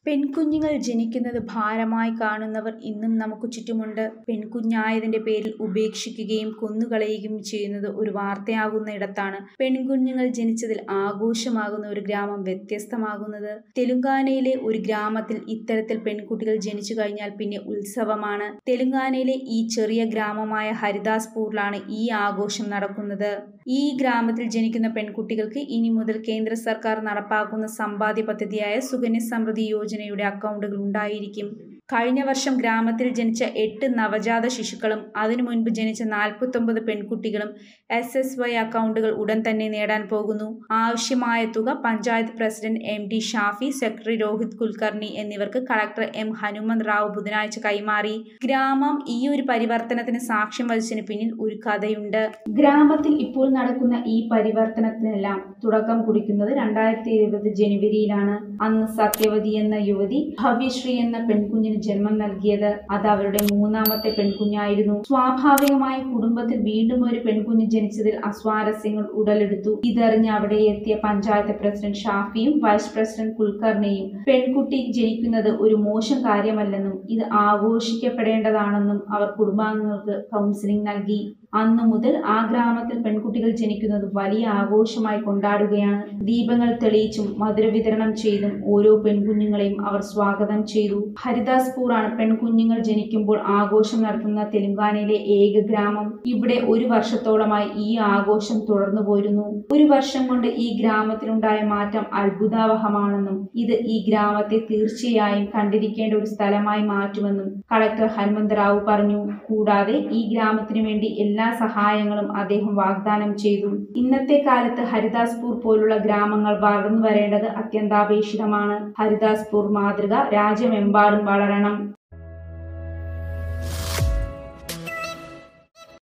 പെൺകുഞ്ഞുങ്ങൾ ജനിക്കുന്നത് ഭാരമായി കാണുന്നവർ ഇന്നും നമുക്ക് ചുറ്റുമുണ്ട്. പെൺകുഞ്ഞായതിന്റെ പേരിൽ ഉപേക്ഷിക്കുകയും കൊന്നുകളയുകയും ചെയ്യുന്നത് ഒരു വാർത്തയാകുന്നിടത്താണ് പെൺകുഞ്ഞുങ്ങൾ ജനിച്ചതിൽ ആഘോഷമാകുന്ന ഒരു ഗ്രാമം വ്യത്യസ്തമാകുന്നത്. തെലുങ്കാനയിലെ ഒരു ഗ്രാമത്തിൽ ഇത്തരത്തിൽ പെൺകുട്ടികൾ ജനിച്ചു കഴിഞ്ഞാൽ പിന്നെ ഉത്സവമാണ്. തെലുങ്കാനയിലെ ഈ ചെറിയ ഗ്രാമമായ ഹരിദാസ്പൂറിലാണ് ഈ ആഘോഷം നടക്കുന്നത്. ഈ ഗ്രാമത്തിൽ ജനിക്കുന്ന പെൺകുട്ടികൾക്ക് ഇനി മുതൽ കേന്ദ്ര സർക്കാർ നടപ്പാക്കുന്ന സമ്പാദ്യ പദ്ധതിയായ സുകന്യ സമൃദ്ധി യോജനയുടെ അക്കൗണ്ടുകൾ ഉണ്ടായിരിക്കും. കഴിഞ്ഞ വർഷം ഗ്രാമത്തിൽ ജനിച്ച എട്ട് നവജാത ശിശുക്കളും അതിനു മുൻപ് ജനിച്ച നാൽപ്പത്തൊമ്പത് പെൺകുട്ടികളും എസ് എസ് വൈ അക്കൗണ്ടുകൾ ഉടൻ തന്നെ നേടാൻ പോകുന്നു. ആവശ്യമായ തുക panchayat president M T Shafi, secretary Rohit Kulkarni എന്നിവർക്ക് കളക്ടർ എം ഹനുമന്ത് റാവു ബുധനാഴ്ച കൈമാറി. ഗ്രാമം ഈയൊരു പരിവർത്തനത്തിന് സാക്ഷ്യം വഹിച്ചതിന് പിന്നിൽ ഒരു കഥയുണ്ട്. ഗ്രാമത്തിൽ ഇപ്പോൾ നടക്കുന്ന ഈ പരിവർത്തനത്തിനെല്ലാം തുടക്കം കുറിക്കുന്നത് രണ്ടായിരത്തി ഇരുപത് ജനുവരിയിലാണ്. അന്ന് സത്യവതി എന്ന യുവതി ഭവ്യശ്രീ എന്ന പെൺകുഞ്ഞിന് ജന്മം നൽകിയത്. അത് അവരുടെ മൂന്നാമത്തെ പെൺകുഞ്ഞായിരുന്നു. സ്വാഭാവികമായും കുടുംബത്തിൽ വീണ്ടും ഒരു പെൺകുഞ്ഞ് ജനിച്ചതിൽ അസ്വാരസ്യങ്ങൾ ഉടലെടുത്തു. ഇതറിഞ്ഞ് അവിടെയെത്തിയ പഞ്ചായത്ത് പ്രസിഡന്റ് ഷാഫിയും വൈസ് പ്രസിഡന്റ് കുൽക്കർണിയും പെൺകുട്ടി ജനിക്കുന്നത് ഒരു മോശം കാര്യമല്ലെന്നും ഇത് ആഘോഷിക്കപ്പെടേണ്ടതാണെന്നും അവർ കുടുംബാംഗങ്ങൾക്ക് കൗൺസിലിംഗ് നൽകി. അന്നു മുതൽ ആ ഗ്രാമത്തിൽ പെൺകുട്ടികൾ ജനിക്കുന്നത് വലിയ ആഘോഷമായി കൊണ്ടാടുകയാണ്. ദീപങ്ങൾ തെളിയിച്ചും മധുരവിതരണം ചെയ്തും ഓരോ പെൺകുഞ്ഞുങ്ങളെയും അവർ സ്വാഗതം ചെയ്തു. ഹരിദാസ്പൂറാണ് പെൺകുഞ്ഞുങ്ങൾ ജനിക്കുമ്പോൾ ആഘോഷം നടത്തുന്ന തെലുങ്കാനയിലെ ഏക ഗ്രാമം. ഇവിടെ ഒരു വർഷത്തോളമായി ഈ ആഘോഷം തുടർന്നുപോരുന്നു. ഒരു വർഷം കൊണ്ട് ഈ ഗ്രാമത്തിലുണ്ടായ മാറ്റം അത്ഭുതാവഹമാണെന്നും ഇത് ഈ ഗ്രാമത്തെ തീർച്ചയായും കണ്ടിരിക്കേണ്ട ഒരു സ്ഥലമായി മാറ്റുമെന്നും കളക്ടർ ഹനുമന്ത് റാവു പറഞ്ഞു. കൂടാതെ ഈ ഗ്രാമത്തിനു വേണ്ടി എല്ലാ സഹായങ്ങളും അദ്ദേഹം വാഗ്ദാനം ചെയ്തു. ഇന്നത്തെ കാലത്ത് ഹരിദാസ്പൂർ പോലുള്ള ഗ്രാമങ്ങൾ വളർന്നു വരേണ്ടത് അത്യന്താപേക്ഷിതമാണ്. ഹരിദാസ്പൂർ മാതൃക രാജ്യമെമ്പാടും വളരണം.